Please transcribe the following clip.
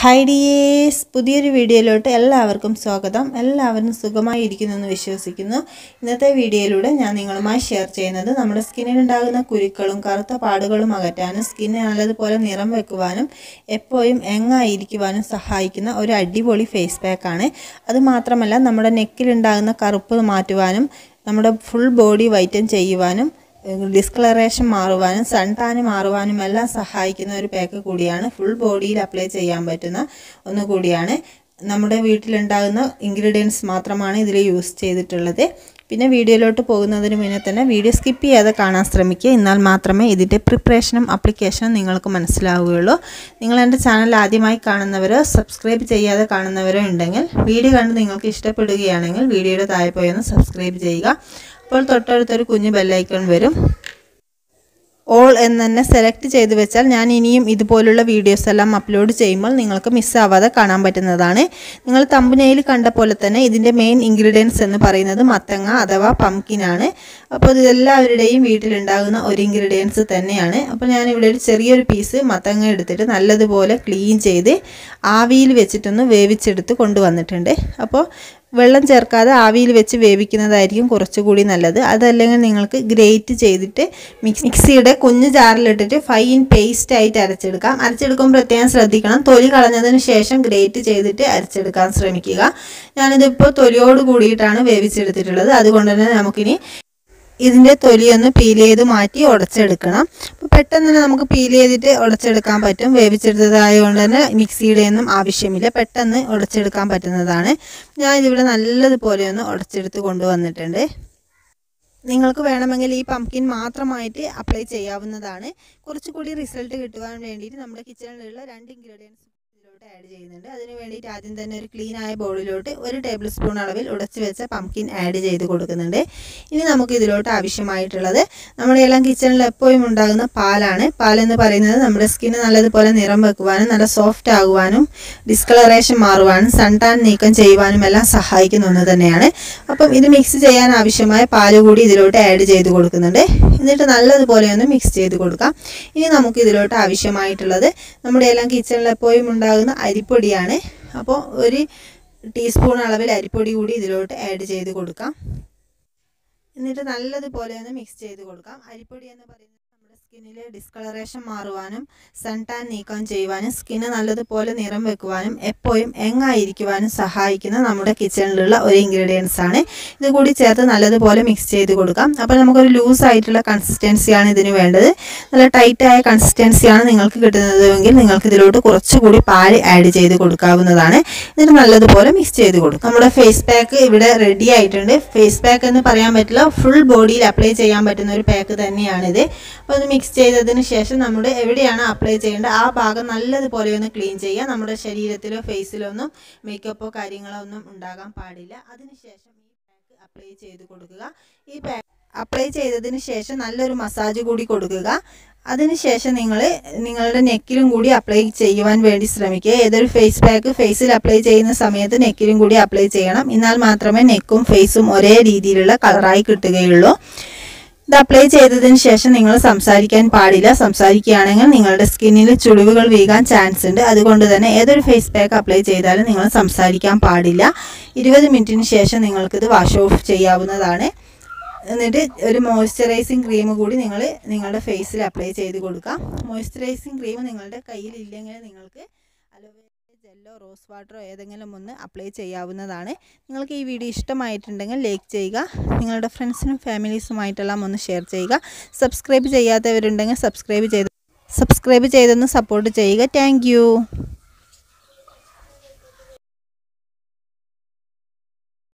hi dears പുതിയൊരു വീഡിയോയിലോട്ട് എല്ലാവർക്കും സ്വാഗതം എല്ലാവരും സുഖമായി ഇരിക്കുന്നു എന്ന് വിശ്വസിക്കുന്നു ഇന്നത്തെ വീഡിയോയിലൂടെ ഞാൻ നിങ്ങളുമായി ഷെയർ ചെയ്യുന്നത് നമ്മുടെ സ്കിന്നിനുണ്ടാകുന്ന കുരുക്കളും കറുത്ത പാടുകളും അകറ്റാനും സ്കിന്ന് നല്ലതുപോലെ നിറം വെക്കുവാനും എപ്പോഴും എങ്ങായിരിക്കുവാനും സഹായിക്കുന്ന ഒരു അടിപൊളി ഫേസ് പാക്കാണ് അത് മാത്രമല്ല നമ്മുടെ നെക്കിലുണ്ടാകുന്ന കറുപ്പ് മാറ്റുവാനും നമ്മുടെ ഫുൾ ബോഡി വൈറ്റൻ ചെയ്യുവാനും ഡിസ്കളറേഷൻ മാറുവാനും സൺ ടാന് മാറുവാനും എല്ലാം സഹായിക്കുന്ന ഒരു പാക്ക് കൂടിയാണ് ഫുൾ ബോഡിയിൽ അപ്ലൈ ചെയ്യാൻ പറ്റുന്ന ഒന്ന് കൂടിയാണ് നമ്മുടെ വീട്ടിലുണ്ടാകുന്ന ഇൻഗ്രീഡിയൻസ് മാത്രമാണ് ഇതിൽ യൂസ് ചെയ്തിട്ടുള്ളത് പിന്നെ വീഡിയോയിലോട്ട് പോകുന്നതിന് മുന്നേ തന്നെ വീഡിയോ സ്കിപ്പ് ചെയ്യാതെ കാണാൻ ശ്രമിക്കുക എന്നാൽ മാത്രമേ ഇതിൻ്റെ പ്രിപ്പറേഷനും അപ്ലിക്കേഷനും നിങ്ങൾക്ക് മനസ്സിലാവുകയുള്ളൂ നിങ്ങൾ എൻ്റെ ചാനൽ ആദ്യമായി കാണുന്നവരോ സബ്സ്ക്രൈബ് ചെയ്യാതെ കാണുന്നവരോ ഉണ്ടെങ്കിൽ വീഡിയോ കണ്ട് നിങ്ങൾക്ക് ഇഷ്ടപ്പെടുകയാണെങ്കിൽ വീഡിയോയുടെ താഴെ പോയി ഒന്ന് സബ്സ്ക്രൈബ് ചെയ്യുക അപ്പോൾ തൊട്ടടുത്തൊരു കുഞ്ഞു ബെല്ലൈക്കൺ വരും ഓൾ എന്ന് തന്നെ സെലക്ട് ചെയ്ത് വെച്ചാൽ ഞാൻ ഇനിയും ഇതുപോലുള്ള വീഡിയോസ് എല്ലാം അപ്ലോഡ് ചെയ്യുമ്പോൾ നിങ്ങൾക്ക് മിസ്സാവാതെ കാണാൻ പറ്റുന്നതാണ് നിങ്ങൾ തമ്പനയിൽ കണ്ട പോലെ തന്നെ ഇതിൻ്റെ മെയിൻ ഇൻഗ്രീഡിയൻസ് എന്ന് പറയുന്നത് മത്തങ്ങ അഥവാ പംകിനാണ് അപ്പോൾ ഇതെല്ലാവരുടെയും വീട്ടിലുണ്ടാകുന്ന ഒരു ഇൻഗ്രീഡിയൻസ് തന്നെയാണ് അപ്പോൾ ഞാനിവിടെ ഒരു ചെറിയൊരു പീസ് മത്തങ്ങ എടുത്തിട്ട് നല്ലതുപോലെ ക്ലീൻ ചെയ്ത് ആവിയിൽ വെച്ചിട്ടൊന്ന് വേവിച്ചെടുത്ത് കൊണ്ടുവന്നിട്ടുണ്ട് അപ്പോൾ വെള്ളം ചേർക്കാതെ ആവിയിൽ വെച്ച് വേവിക്കുന്നതായിരിക്കും കുറച്ചുകൂടി നല്ലത് അതല്ലെങ്കിൽ നിങ്ങൾക്ക് ഗ്രേറ്റ് ചെയ്തിട്ട് മിക്സ് മിക്സിയുടെ കുഞ്ഞു ജാറിലിട്ടിട്ട് ഫൈൻ പേസ്റ്റ് ആയിട്ട് അരച്ചെടുക്കാം അരച്ചെടുക്കുമ്പോൾ പ്രത്യേകം ശ്രദ്ധിക്കണം തൊലി കളഞ്ഞതിന് ശേഷം ഗ്രേറ്റ് ചെയ്തിട്ട് അരച്ചെടുക്കാൻ ശ്രമിക്കുക ഞാനിതിപ്പോൾ തൊലിയോട് കൂടിയിട്ടാണ് വേവിച്ചെടുത്തിട്ടുള്ളത് അതുകൊണ്ട് തന്നെ നമുക്കിനി ഇതിൻ്റെ തൊലിയൊന്ന് പീൽ ചെയ്ത് മാറ്റി ഉടച്ചെടുക്കണം അപ്പോൾ പെട്ടെന്ന് തന്നെ നമുക്ക് പീൽ ചെയ്തിട്ട് ഉടച്ചെടുക്കാൻ പറ്റും വേവിച്ചെടുത്തതായതുകൊണ്ട് തന്നെ മിക്സിയുടെ ഒന്നും ആവശ്യമില്ല പെട്ടെന്ന് ഉടച്ചെടുക്കാൻ പറ്റുന്നതാണ് ഞാൻ ഇതിവിടെ നല്ലതുപോലെ ഒന്ന് ഉടച്ചെടുത്ത് കൊണ്ടുവന്നിട്ടുണ്ട് നിങ്ങൾക്ക് വേണമെങ്കിൽ ഈ പംകിൻ മാത്രമായിട്ട് അപ്ലൈ ചെയ്യാവുന്നതാണ് കുറച്ചുകൂടി റിസൾട്ട് കിട്ടുവാൻ വേണ്ടിയിട്ട് നമ്മുടെ കിച്ചണിലുള്ള രണ്ട് ഇൻഗ്രീഡിയൻസ് ഇതിലോട്ട് ആഡ് ചെയ്യുന്നുണ്ട് അതിന് വേണ്ടിയിട്ട് ആദ്യം തന്നെ ഒരു ക്ലീൻ ആയ ബൗളിലോട്ട് ഒരു ടേബിൾ സ്പൂൺ അളവിൽ ഉടച്ചു വെച്ച പംകിൻ ആഡ് ചെയ്ത് കൊടുക്കുന്നുണ്ട് ഇനി നമുക്ക് ഇതിലോട്ട് ആവശ്യമായിട്ടുള്ളത് നമ്മുടെ എല്ലാം കിച്ചണിൽ എപ്പോഴും ഉണ്ടാകുന്ന പാലാണ് പാലെന്ന് പറയുന്നത് നമ്മുടെ സ്കിന്ന് നല്ലതുപോലെ നിറം വെക്കുവാനും നല്ല സോഫ്റ്റ് ആകുവാനും ഡിസ്കളറേഷൻ മാറുവാനും സൺ ടാൻ നീക്കം ചെയ്യുവാനും എല്ലാം സഹായിക്കുന്ന ഒന്ന് തന്നെയാണ് അപ്പം ഇത് മിക്സ് ചെയ്യാൻ ആവശ്യമായ പാല് കൂടി ഇതിലോട്ട് ആഡ് ചെയ്ത് കൊടുക്കുന്നുണ്ട് എന്നിട്ട് നല്ലതുപോലെ ഒന്ന് മിക്സ് ചെയ്ത് കൊടുക്കാം ഇനി നമുക്ക് ഇതിലോട്ട് ആവശ്യമായിട്ടുള്ളത് നമ്മുടെ എല്ലാം കിച്ചണിൽ എപ്പോഴും ഉണ്ടാകുന്ന അരിപ്പൊടിയാണ് അപ്പോൾ ഒരു ടീസ്പൂൺ അളവിൽ അരിപ്പൊടി കൂടി ഇതിലോട്ട് ആഡ് ചെയ്ത് കൊടുക്കാം എന്നിട്ട് നല്ലതുപോലെ ഒന്ന് മിക്സ് ചെയ്ത് കൊടുക്കാം അരിപ്പൊടി എന്ന് പറയുന്നത് നമ്മുടെ സ്കിന്നിലെ ഡിസ്കളറേഷൻ മാറുവാനും സൺ ടാൻ നീക്കം ചെയ്യുവാനും സ്കിന്ന് നല്ലതുപോലെ നിറം വെക്കുവാനും എപ്പോഴും എങ്ങായിരിക്കുവാനും സഹായിക്കുന്ന നമ്മുടെ കിച്ചണിലുള്ള ഒരു ഇൻഗ്രീഡിയൻസ് ആണ് ഇത് കൂടി ചേർത്ത് നല്ലതുപോലെ മിക്സ് ചെയ്ത് കൊടുക്കാം അപ്പോൾ നമുക്കൊരു ലൂസ് ആയിട്ടുള്ള കൺസിസ്റ്റൻസിയാണ് ഇതിന് വേണ്ടത് നല്ല ടൈറ്റ് ആയ കൺസിസ്റ്റൻസിയാണ് നിങ്ങൾക്ക് കിട്ടുന്നതെങ്കിൽ നിങ്ങൾക്ക് ഇതിലോട്ട് കുറച്ചുകൂടി പാല് ആഡ് ചെയ്ത് കൊടുക്കാവുന്നതാണ് എന്നിട്ട് നല്ലതുപോലെ മിക്സ് ചെയ്ത് കൊടുക്കും നമ്മുടെ ഫേസ് പാക്ക് ഇവിടെ റെഡി ആയിട്ടുണ്ട് ഫേസ് പാക്ക് എന്ന് പറയാൻ പറ്റില്ല ഫുൾ ബോഡിയിൽ അപ്ലൈ ചെയ്യാൻ പറ്റുന്ന ഒരു പാക്ക് തന്നെയാണിത് അപ്പോൾ അത് മിക്സ് ചെയ്തതിന് ശേഷം നമ്മുടെ എവിടെയാണ് അപ്ലൈ ചെയ്യേണ്ടത് ആ ഭാഗം നല്ലതുപോലെ ഒന്ന് ക്ലീൻ ചെയ്യുക നമ്മുടെ ശരീരത്തിലോ ഫേസിലോ ഒന്നും മേക്കപ്പോ കാര്യങ്ങളോ ഒന്നും ഉണ്ടാകാൻ പാടില്ല അതിനുശേഷം ഈ പാക്ക് അപ്ലൈ ചെയ്ത് കൊടുക്കുക ഈ പാക്ക് അപ്ലൈ ചെയ്തതിന് ശേഷം നല്ലൊരു മസാജ് കൂടി കൊടുക്കുക അതിനുശേഷം നിങ്ങൾ നിങ്ങളുടെ നെക്കിലും കൂടി അപ്ലൈ ചെയ്യുവാൻ വേണ്ടി ശ്രമിക്കുക ഏതൊരു ഫേസ് പാക്ക് ഫേസിൽ അപ്ലൈ ചെയ്യുന്ന സമയത്ത് നെക്കിലും കൂടി അപ്ലൈ ചെയ്യണം എന്നാൽ മാത്രമേ നെക്കും ഫേസും ഒരേ രീതിയിലുള്ള കളറായി കിട്ടുകയുള്ളൂ ഇത് അപ്ലൈ ചെയ്തതിന് ശേഷം നിങ്ങൾ സംസാരിക്കാൻ പാടില്ല സംസാരിക്കുകയാണെങ്കിൽ നിങ്ങളുടെ സ്കിന്നിൽ ചുളിവുകൾ വീകാൻ ചാൻസ് ഉണ്ട് അതുകൊണ്ട് തന്നെ ഏതൊരു ഫേസ് പാക്ക് അപ്ലൈ ചെയ്താലും നിങ്ങൾ സംസാരിക്കാൻ പാടില്ല ഇരുപത് മിനിറ്റിന് ശേഷം നിങ്ങൾക്കിത് വാഷ് ഓഫ് ചെയ്യാവുന്നതാണ് എന്നിട്ട് ഒരു മോയ്സ്ചറൈസിങ് ക്രീം കൂടി നിങ്ങൾ നിങ്ങളുടെ ഫേസിൽ അപ്ലൈ ചെയ്ത് കൊടുക്കാം മോയ്സ്ചറൈസിങ് ക്രീം നിങ്ങളുടെ കയ്യിൽ ഇല്ലെങ്കിൽ നിങ്ങൾക്ക് അലോവേര ജെല്ലോ റോസ് വാട്ടറോ ഏതെങ്കിലും ഒന്ന് അപ്ലൈ ചെയ്യാവുന്നതാണ് നിങ്ങൾക്ക് ഈ വീഡിയോ ഇഷ്ടമായിട്ടുണ്ടെങ്കിൽ ലൈക്ക് ചെയ്യുക നിങ്ങളുടെ ഫ്രണ്ട്സിനും ഫാമിലീസുമായിട്ടെല്ലാം ഒന്ന് ഷെയർ ചെയ്യുക സബ്സ്ക്രൈബ് ചെയ്യാത്തവരുണ്ടെങ്കിൽ സബ്സ്ക്രൈബ് ചെയ്ത് സബ്സ്ക്രൈബ് ചെയ്തൊന്ന് സപ്പോർട്ട് ചെയ്യുക താങ്ക്